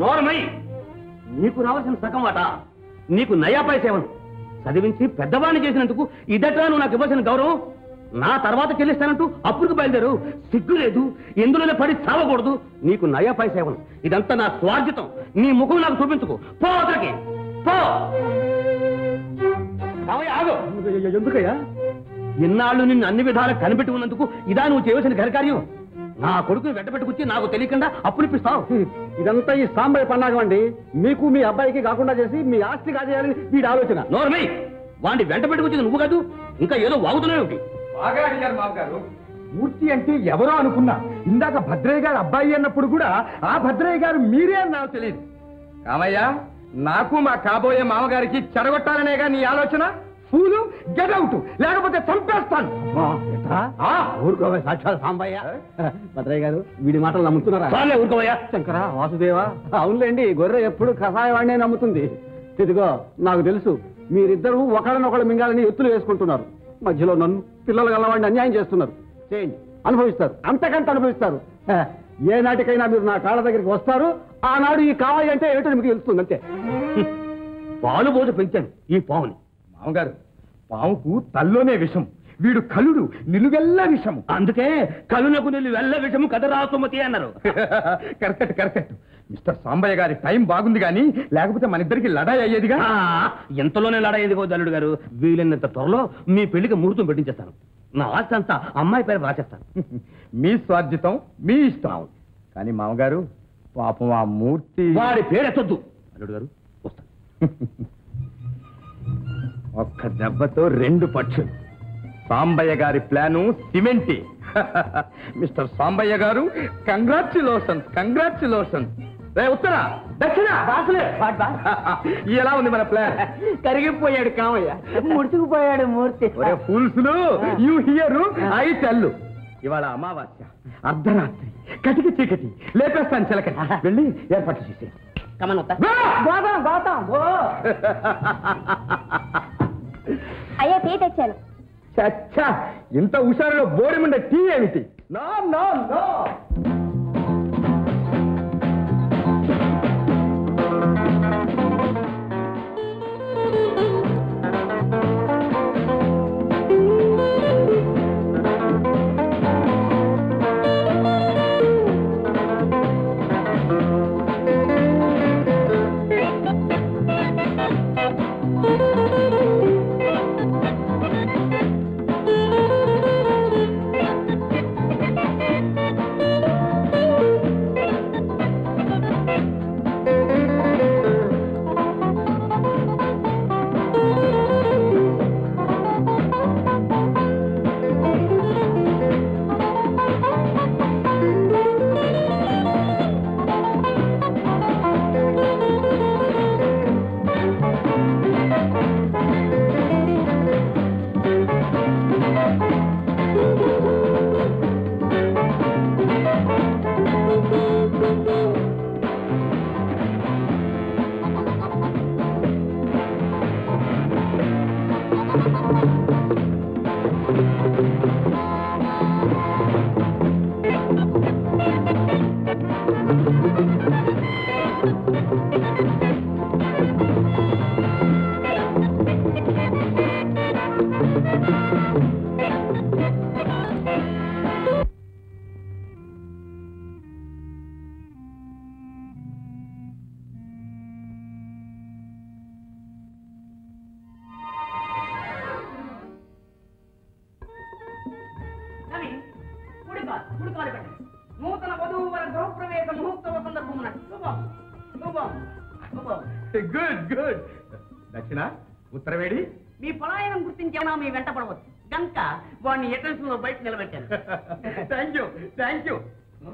నోరమై నీకు రావాల్సిన సగం వాట నీకు నయా పైసేవను చదివించి పెద్దవాడిని చేసినందుకు ఇదట్రా నువ్వు నాకు ఇవ్వాల్సిన గౌరవం నా తర్వాత చెల్లిస్తానంటూ అప్పుడుకు బయలుదేరు సిగ్గు లేదు ఎందులోనే పడి చావకూడదు నీకు నయా పైసేవను ఇదంతా నా స్వార్జితం నీ ముఖం నాకు చూపించుకో పో అతనికి పో రామయ్య, ఆగు ఎందుకయ్యా ఇన్నాళ్ళు నిన్ను అన్ని విధాలు కనిపెట్టి ఉన్నందుకు ఇదా నువ్వు చేయవలసిన ఘనకార్యం నా కొడుకుని వెంట పెట్టుకొచ్చి నాకు తెలియకుండా అప్పులు ఇప్పిస్తావు ఇదంతా ఈ సాంబయ్య పన్నాగం అండి మీకు మీ అబ్బాయికి కాకుండా చేసి మీ ఆస్తి కాజేయాలని వీడి ఆలోచన నోర్మై వాడిని వెంట పెట్టుకొచ్చింది నువ్వు కాదు ఇంకా ఏదో వాగుతున్నావు ఏమిటి? బాగా అడిగారు మామగారు మూర్తి అంటే ఎవరో అనుకున్నా ఇందాక భద్రయ్య గారు అబ్బాయి అన్నప్పుడు కూడా ఆ భద్రయ్య గారు మీరే అని నాకు తెలియదు కామయ్య నాకు మా కాబోయే మామగారికి చెడగొట్టాలనేగా నీ ఆలోచన ఫూలు గెట్ అవుట్ లేకపోతే చంపేస్తాను ఆ, ఊరుకోవే సాక్షాత్ సాంబయ్య భద్రయ్య గారు వీడి మాటలు నమ్ముతున్నారా చాలే ఊరుకోవయ్యా శంకర వాసుదేవా అవునులేండి గొర్రె ఎప్పుడు కషాయవాడినే నమ్ముతుంది ఇదిగో నాకు తెలుసు మీరిద్దరూ ఒకళ్ళనొకళ్ళు మింగాలని ఎత్తులు వేసుకుంటున్నారు మధ్యలో నన్ను పిల్లలు గలవాడిని అన్యాయం చేస్తున్నారు చేయండి అనుభవిస్తారు అంతకంత అనుభవిస్తారు హ, ఏ నాటికైనా మీరు నా కాళ్ళ దగ్గరికి వస్తారు ఆనాడు ఈ కావాలి అంటే ఏమిటో మీకు తెలుస్తుంది అంతే పాలు పోసి పెంచాను ఈ పావుని మామగారు పాముకు తల్లోనే విషం వీడు కలుడు నిలువెల్ల విషం అందుకే కలునకు నీళ్ళు వెళ్ళ విషము కథ రాసుమతి అన్నారు కరెక్ట్ కరెక్ట్ మిస్టర్ సాంబయ్య గారి టైం బాగుంది కానీ లేకపోతే మన ఇద్దరికి లడాయి అయ్యేదిగా ఆ, ఎంతలోనే లాడయ్యేది కో దల్లుడు గారు వీలైనంత త్వరలో మీ పెళ్లికి ముహూర్తం పెట్టించేస్తాను నా ఆస్తి అంతా అమ్మాయి పేరు రాసేస్తాను మీ స్వార్జితం మీ ఇష్టం కానీ మామగారు పాపం ఆ మూర్తి వాడి పేరు ఎత్తొద్దు అల్లుడు గారు వస్తాను ఒక్క దెబ్బతో రెండు పక్షులు సాంబయ్య గారి ప్లాను సిమెంటి మిస్టర్ సాంబయ్య గారు కంగ్రాచులేషన్స్ కంగ్రాచులేషన్స్ రే ఉత్తరా దక్షిణ ఎలా ఉంది మన ప్లాన్ కరిగిపోయాడు కామయ్య ముడుచుకుపోయాడు మూర్తి ఒరే ఫూల్స్లు యూ హియర్ ఐ తెల్లు ఇవాళ అమావాస్య అర్ధరాత్రి కటికి చీకటి లేపేస్తాను చిలక వెళ్ళి ఏర్పాటు చేసే కమనొత్త గోదాం గోదాం గో అయ్యా టీ తెచ్చాను చచ్చా ఇంత హుషారులో బోడిముండే టీ ఏమిటి నో నో నో నూతన వధువు వర గృహప్రవేశ ముహూర్తవ సందర్భమున శుభం శుభం శుభం గుడ్ గుడ్ దక్షిణ ఉత్తరవేడి మీ పలాయనం గుర్తించేనా మీ వెంట పడవచ్చు గంక వాడిని ఎంట్రన్స్ లో బయట నిలబెట్టాను thank you thank you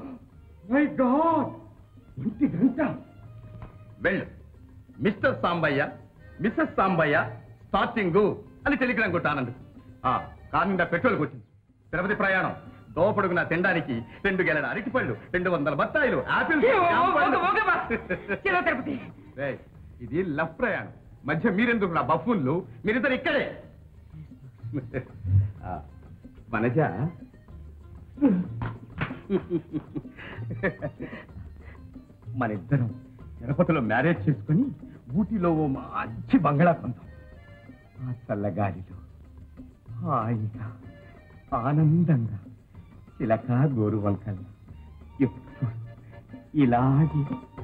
my god ఇంటి గంట వెళ్ళు mister Sambaiah missus Sambaiah starting అని టెలిగ్రామ్ కొట్టానందు ఆ కారు నిండా పెట్రోల్ కొట్టింది తిరుపతి ప్రయాణం దోపడుగున తినడానికి రెండు గెలల అరటిపళ్ళు రెండు వందల బత్తాయిలు ఆపిల్ తిరుపతి రేయ్, ఇది లఫ్ ప్రయాణం మధ్య మీరెందుకు నా బఫున్లు మీరిద్దరు ఇక్కడే ఆ, వనజ మన ఇద్దరం తిరుపతిలో మ్యారేజ్ చేసుకుని ఊటీలో ఓ మంచి బంగళా కొందాం ఆ చల్లగాలిలో హాయిగా ఆనందంగా చిలక గోరు వంకల్ ఎప్పుడు ఇలాగే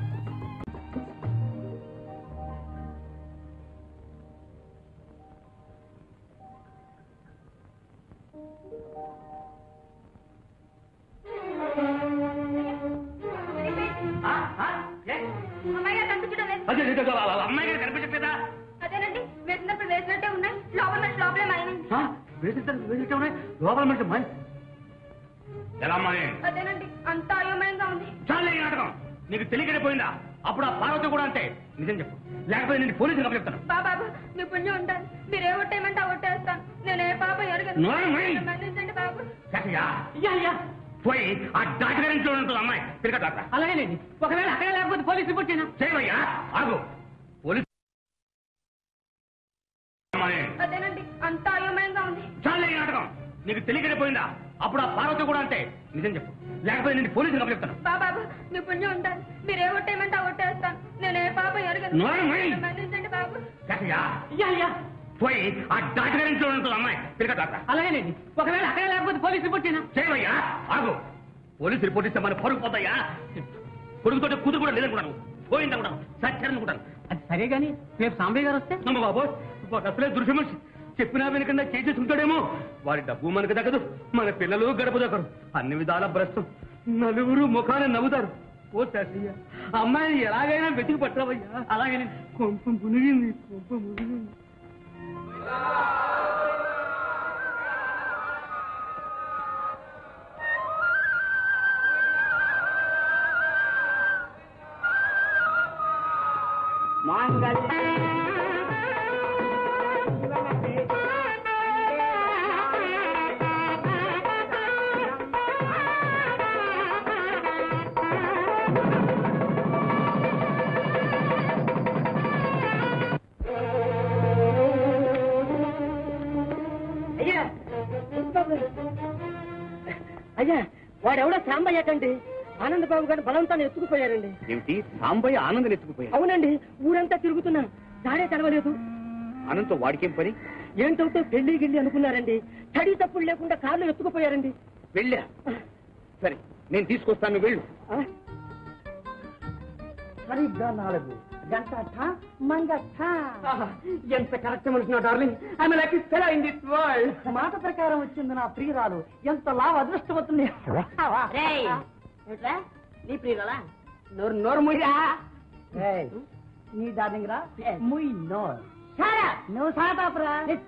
అమ్మాయి గారు కనిపించడం లేదు అదే, అదే, అదే, అమ్మాయి గారు కనిపించట్లేదా అదేనండి వేసినప్పుడు వేసినట్టే ఉన్నాయి లోపల మనిషి లోపలే మాయమైంది ఆ, వేసిస్తారు వేసిట్టే ఉన్నాయి లోపల మనిషి మనిషి ఎలా అమ్మాయి అదేనండి అంతా అయోమయంగా ఉంది చాలే ఈ నాటకం నీకు తెలియకపోయిందా అప్పుడు ఆ పార్వతి కూడా అంటే నిజం చెప్పు లేకపోతే నేను పోలీసులు చెప్తాను బాబాబు మీ పుణ్యం ఉంటాను మీరు ఏ ఒట్టేయమంటే ఆ ఒట్టేస్తాను నేను ఏ పాపం ఎరగను నోరు మూయి. నన్ను మన్నించండి బాబు పోయి ఆ డాక్టర్ గారి ఇంట్లో ఉంటుంది అమ్మాయి తిరగట అలాగేనండి ఒకవేళ అక్కడ లేకపోతే పోలీస్ రిపోర్ట్ చేయనా చేయవయ్యా ఆగు పోలీసు అమ్మాయి అదేనండి అంతా అయోమయంగా ఉంది చాలే ఈ నాటకం నీకు తెలియకపోయిందా అప్పుడు ఆ పార్వతి కూడా అంటే నిజం చెప్పు లేకపోతే నేను పోలీసులు చెప్తాను బాబాబు మీ పుణ్యం ఉంటాను మీరు ఏ ఒట్టేయమంటే ఆ ఒట్టేస్తాను నేను ఏ పాపం ఎరగను నోరు మూయి. నన్ను మన్నించండి బాబు పోయి ఆ డాక్టర్ గారి ఇంట్లో ఉంటుంది అమ్మాయి తిరగట అలాగేనండి ఒకవేళ అక్కడ లేకపోతే పోలీస్ రిపోర్ట్ చేయనా చేయవయ్యా ఆగు పోలీసు రిపోర్ట్ ఇస్తే మన పరుగు పోతాయా కొడుకుతో కూతురు కూడా లేదనుకున్నాను పోయిందనుకున్నాను సత్యారనుకుంటాను అది సరే గాని రేపు సాంబయ్య గారు వస్తే నమ్మ బాబు వాడు అసలే దృశ్య మనిషి చెప్పినా వెనకన్నా చేసి ఉంటాడేమో వారి డబ్బు మనకు దక్కదు మన పిల్లలు గడప దక్కరు అన్ని విధాల భ్రష్టం నలుగురు ముఖాన్ని నవ్వుతారు ఓ శాస్త్రయ్య అమ్మాయిని ఎలాగైనా వెతికి పట్టవయ్యా అలాగే కొంప మునిగింది కొంప మునిగింది అయ్యా అయ్యా వాడెవడో సాంబయ్య కండి ఆనందబాబు గారిని బలవంతాన్ని ఎత్తుకుపోయారండి ఏమిటి సాంబయ్య ఆనందం ఎత్తుకుపోయాడు అవునండి ఊరంతా తిరుగుతున్నా దాడే తెలవలేదు ఆనందంతో వాడికేం పని ఏంటవుతో పెళ్లి గిల్లి అనుకున్నారండి తడి తప్పులు లేకుండా కార్లు ఎత్తుకుపోయారండి వెళ్ళా సరే నేను తీసుకొస్తాను వెళ్ళు ఆ? సరిగ్గా నాలుగు గంట ఠా, మంగ ఠా. ఎంత కరెక్ట్ మనిషి డార్లింగ్ ఆమె like fellow in this world మాట ప్రకారం వచ్చింది నా ప్రియురాలు ఎంత లాభ అదృష్టమవుతుంది నీ ప్రియురాలా నోరు నోరు ముయ్యా నీ డార్లింగ్ రా ముయ్ నోర్ నువ్వు సాటాపురా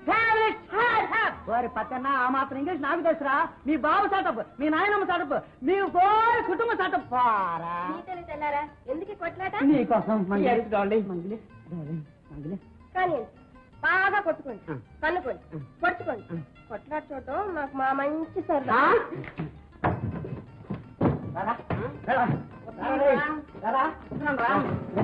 వారి పక్కన ఆ మాత్రం ఇంగ్లీష్ నాకు తెలుసురా మీ బాబు సాటప్ మీ నాయనమ్మ సాటప్ మీ కోరి కుటుంబ సాటప్ పారా నీతోనే తెల్లారా ఎందుకు ఈ కొట్లాట నీకోసం మంగిలి డార్లింగ్ మంగిలి డార్లింగ్ మంగిలి కానీ బాగా కొట్టుకోండి కన్నుకోండి పొడుచుకోండి కొట్లాట చూడటం నాకు మా మంచి సరదా రారా, రారా, రారా, రేయ్, రారా, వస్తున్నాను రా.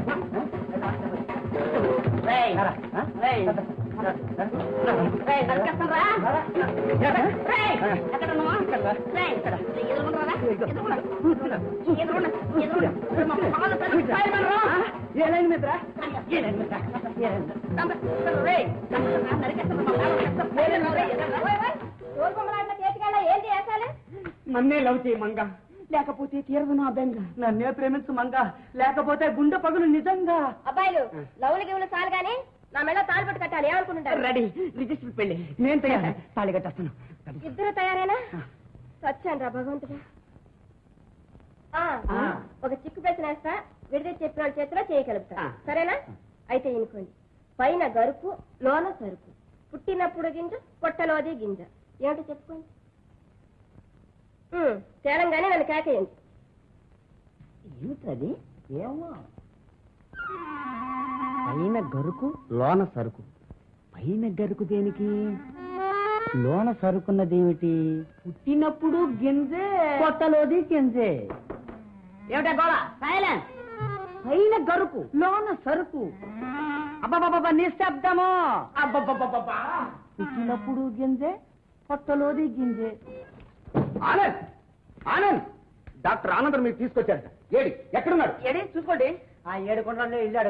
రేయ్, రారా, ఆ? రేయ్, రేయ్, నరికేస్తాను రా. రేయ్, ఎక్కడ ఉన్నావా? రేయ్, ఎదురుగుండ్రా, ఎదురుగుండ్రా, ఎదురుగుండ్రా, ఎదురుగుండ్రా. మా పాలు పెద్ద ఫైర్మెన్ రా. ఏ లైన్ మీదరా? ఏ లైన్ మీదరా? ఏ లైన్ మీద? రేయ్, నరికేస్తాను, మా పాలు పెద్ద ఫైర్మెన్ రా. ఓయ్ ఓయ్, తోలుబొమ్మలాడిన చేతికాళ్ళ ఏంటి వేసాలి నన్నే లవ్ చేయి మంగ లేకపోతే తీరదు నా బెంగ నన్నే ప్రేమించు మంగ లేకపోతే గుండె పగులు నిజంగా అబ్బాయిలు లవ్లు గివ్వులు చాలు గాని నా మెళ్ళ తాళి పెట్టి కట్టాలి ఏమనుకుంటుంటారు రెడీ రిజిస్టర్ పెళ్లి నేను తయారు తాళి కట్టేస్తాను ఇద్దరు తయారేనా వచ్చాను రా భగవంతుడా ఆ, ఆ. ఒక చిక్కు ప్రశ్న వేస్తా విడిదే చెప్పిన వాళ్ళ చేతిలో చేయగలుగుతా ఆ. సరేనా అయితే ఇనుకోండి పైన గరుపు లోన సరుకు పుట్టినప్పుడు గింజ పొట్టలోది గింజ ఏమిటో చెప్పుకోండి ఉమ్, తేలంగానే నన్ను కేకేయండి ఏమిటది ఏమో పైన గరుకు లోన సరుకు పైన గరుకు దేనికి లోన సరుకున్నదేమిటి పుట్టినప్పుడు గింజే కొత్తలోది గింజే ఏమిటా గోళ సైలెన్స్ పైన గరుకు లోన సరుకు అబ్బబ్బబ్బ నిశ్శబ్దము అబ్బబ్బబ్బబ్బా పుట్టినప్పుడు గింజే కొత్తలోది గింజే ఆనంద్ ఆనంద్ డాక్టర్ ఆనంద్ మీరు తీసుకొచ్చారట ఏడి ఎక్కడున్నాడు ఏడి చూసుకోండి ఆ ఏడు కొండల్లో ఇల్లు